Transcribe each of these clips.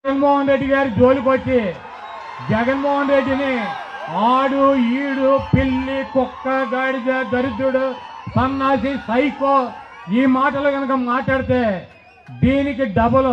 జగన్మోహన్ రెడ్డి గారి జోలికి వచ్చి జగన్మోహన్ రెడ్డిని ఆడు ఈడు పిల్లి కుక్క గాడిద దరిద్రుడు సన్నాసి సైకో ఈ మాటలు కనుక మాట్లాడితే దీనికి డబుల్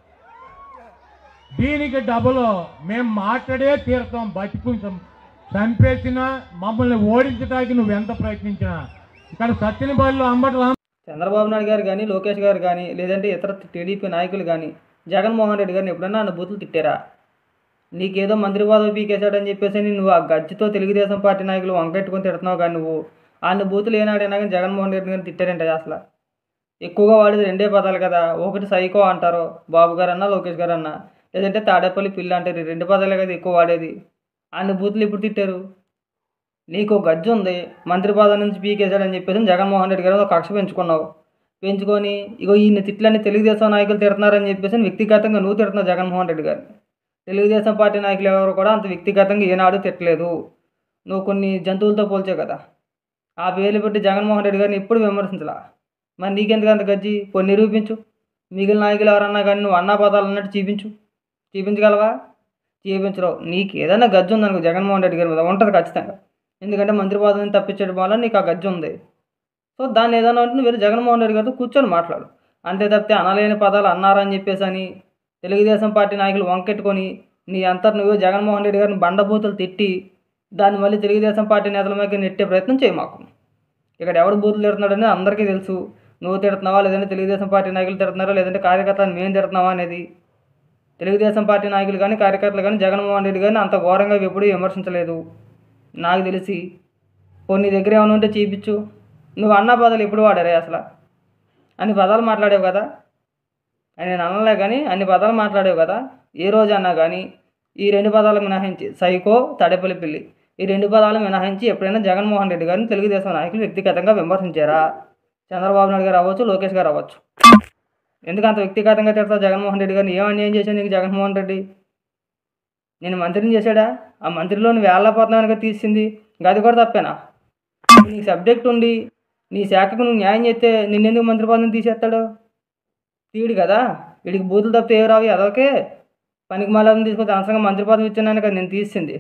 దీనికి డబుల్ మేము మాట్లాడే తీరుతాం బతికుంటాం చంపేసిన మమ్మల్ని ఓడించడానికి నువ్వు ఎంత ప్రయత్నించినా ఇక్కడ సత్యనపల్లిలో అంబటి రామ చంద్రబాబు నాయుడు గారు కానీ లోకేష్ గారు కానీ లేదంటే ఇతర టీడీపీ నాయకులు కానీ జగన్మోహన్ రెడ్డి గారిని ఎప్పుడన్నా నన్ను బూతులు తిట్టారా నీకేదో మంత్రి పదవి పీకేశాడని చెప్పేసి నువ్వు ఆ గజ్జితో తెలుగుదేశం పార్టీ నాయకులు వంకెట్టుకొని తిడుతున్నావు కానీ నువ్వు ఆయన బూతులు ఏనాడైనా కానీ జగన్మోహన్ రెడ్డి గారిని తిట్టారంట అసలు ఎక్కువగా వాడేది రెండే పదాలు కదా ఒకటి సైకో అంటారు బాబు గారు అన్నా లోకేష్ గారు అన్నా లేదంటే తాడేపల్లి పిల్ల అంటారు ఈ రెండు పదాలే కదా ఎక్కువ వాడేది ఆయన బూతులు ఇప్పుడు తిట్టారు నీకు ఒక గజ్జి ఉంది మంత్రి పదవి నుంచి పీకేశాడని చెప్పేసి జగన్మోహన్ రెడ్డి గారు ఒక కక్ష పెంచుకున్నావు పెంచుకొని ఇగో ఈయన తిట్లని తెలుగుదేశం నాయకులు తిడుతున్నారని చెప్పేసి వ్యక్తిగతంగా నువ్వు తిడుతున్నావు జగన్మోహన్ రెడ్డి గారిని తెలుగుదేశం పార్టీ నాయకులు ఎవరు కూడా అంత వ్యక్తిగతంగా ఏనాడు తిట్టలేదు నువ్వు కొన్ని జంతువులతో పోల్చావు కదా ఆ పేర్లు పెట్టి జగన్మోహన్ రెడ్డి గారిని ఎప్పుడు విమర్శించలా మరి నీకెందుకు అంత గజ్జి కొన్ని నిరూపించు మిగిలిన నాయకులు ఎవరన్నా కానీ నువ్వు అన్నా పదాలు అన్నట్టు చూపించు చూపించగలవా చూపించరావు నీకు ఏదైనా గజ్జి ఉందనుకో జగన్మోహన్ రెడ్డి గారి మీద ఉంటుంది ఖచ్చితంగా ఎందుకంటే మంత్రి పదవిని తప్పించడం వల్ల నీకు ఆ గజ్జి ఉంది సో దాన్ని ఏదైనా ఉంటే నువ్వు జగన్మోహన్ రెడ్డి గారితో కూర్చొని మాట్లాడు అంతే తప్పితే అనలేని పదాలు అన్నారని చెప్పేసి అని తెలుగుదేశం పార్టీ నాయకులు వంకెట్టుకొని నీ అంతటి నువ్వు జగన్మోహన్ రెడ్డి గారిని బండబూతులు తిట్టి దాన్ని మళ్ళీ తెలుగుదేశం పార్టీ నేతల మీద నెట్టే ప్రయత్నం చేయి మాకు ఇక్కడ ఎవడు బూతులు తిడుతున్నాడని అందరికీ తెలుసు నువ్వు తిడుతున్నావా లేదంటే తెలుగుదేశం పార్టీ నాయకులు తిడుతున్నారా లేదంటే కార్యకర్తలు మేము తిడుతున్నావా అనేది తెలుగుదేశం పార్టీ నాయకులు కానీ కార్యకర్తలు కానీ జగన్మోహన్ రెడ్డి గారిని అంత ఘోరంగా ఎప్పుడూ విమర్శించలేదు నాకు తెలిసి కొన్ని దగ్గర ఏమైనా ఉంటే చూపించు నువ్వు అన్న పదాలు ఎప్పుడు వాడారే అసలు అన్ని పదాలు మాట్లాడావు కదా అని నేను అనలే కానీ అన్ని పదాలు మాట్లాడావు కదా ఏ రోజు అన్నా కానీ ఈ రెండు పదాలు మినహాయించి సైకో తడపల్లి పిల్లి ఈ రెండు పదాలు మినహాయించి ఎప్పుడైనా జగన్మోహన్ రెడ్డి గారిని తెలుగుదేశం నాయకులు వ్యక్తిగతంగా విమర్శించారా చంద్రబాబు నాయుడు గారు అవ్వచ్చు లోకేష్ గారు అవ్వచ్చు ఎందుకు అంత వ్యక్తిగతంగా తిడతావు జగన్మోహన్ రెడ్డి గారిని ఏం అన్యాయం చేశాను నీకు జగన్మోహన్ రెడ్డి నేను మంత్రిని చేశాడా ఆ మంత్రిలో నువ్వు వేళ్ళపోతున్నానుగా తీసింది ఇంకా అది కూడా తప్పేనా నీకు సబ్జెక్ట్ ఉండి నీ శాఖకు నువ్వు న్యాయం చేస్తే నిన్నెందుకు మంత్రి పదవిని తీసేస్తాడు తీయడు కదా వీడికి బూతులు తప్పితే ఏ రావు అదొకే పనికి మాలని తీసుకొచ్చి అనవసరంగా మంత్రి పదవి ఇచ్చానని కదా నేను తీసింది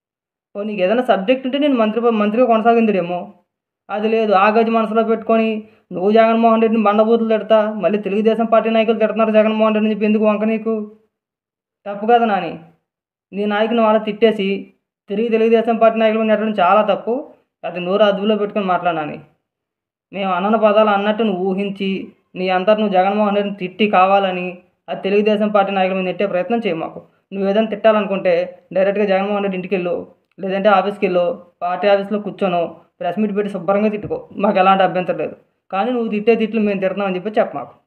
ఓ నీకు ఏదైనా సబ్జెక్ట్ ఉంటే నేను మంత్రి ప- మంత్రిగా కొనసాగిందుడేమో అది లేదు ఆ గది మనసులో పెట్టుకొని నువ్వు జగన్మోహన్ రెడ్డిని బండబూతులు తిడతా మళ్ళీ తెలుగుదేశం పార్టీ నాయకులు తిడుతున్నారు జగన్మోహన్ రెడ్డిని చెప్పి ఎందుకు వంక నీకు తప్పు కదా నాని నీ నాయకుని వాళ్ళ తిట్టేసి తిరిగి తెలుగుదేశం పార్టీ నాయకులు నెట్టడం చాలా తప్పు అది నోరు అదుపులో పెట్టుకొని మాట్లాడాని మేము అన్నన పదాలు అన్నట్టు నువ్వు ఊహించి నీ అంతటి నువ్వు జగన్మోహన్ రెడ్డిని తిట్టి కావాలని అది తెలుగుదేశం పార్టీ నాయకుల మీద నెట్టే ప్రయత్నం చేయి మాకు నువ్వు ఏదైనా తిట్టాలనుకుంటే డైరెక్ట్గా జగన్మోహన్ రెడ్డి ఇంటికి వెళ్ళు లేదంటే ఆఫీస్కి వెళ్ళు పార్టీ ఆఫీస్లో కూర్చోను ప్రెస్ మీట్ పెట్టి శుభ్రంగా తిట్టుకో మాకు ఎలాంటి అభ్యంతరం లేదు కానీ నువ్వు తిట్టే తిట్లు మేము తిడుతున్నామని చెప్పి చెప్ప మాకు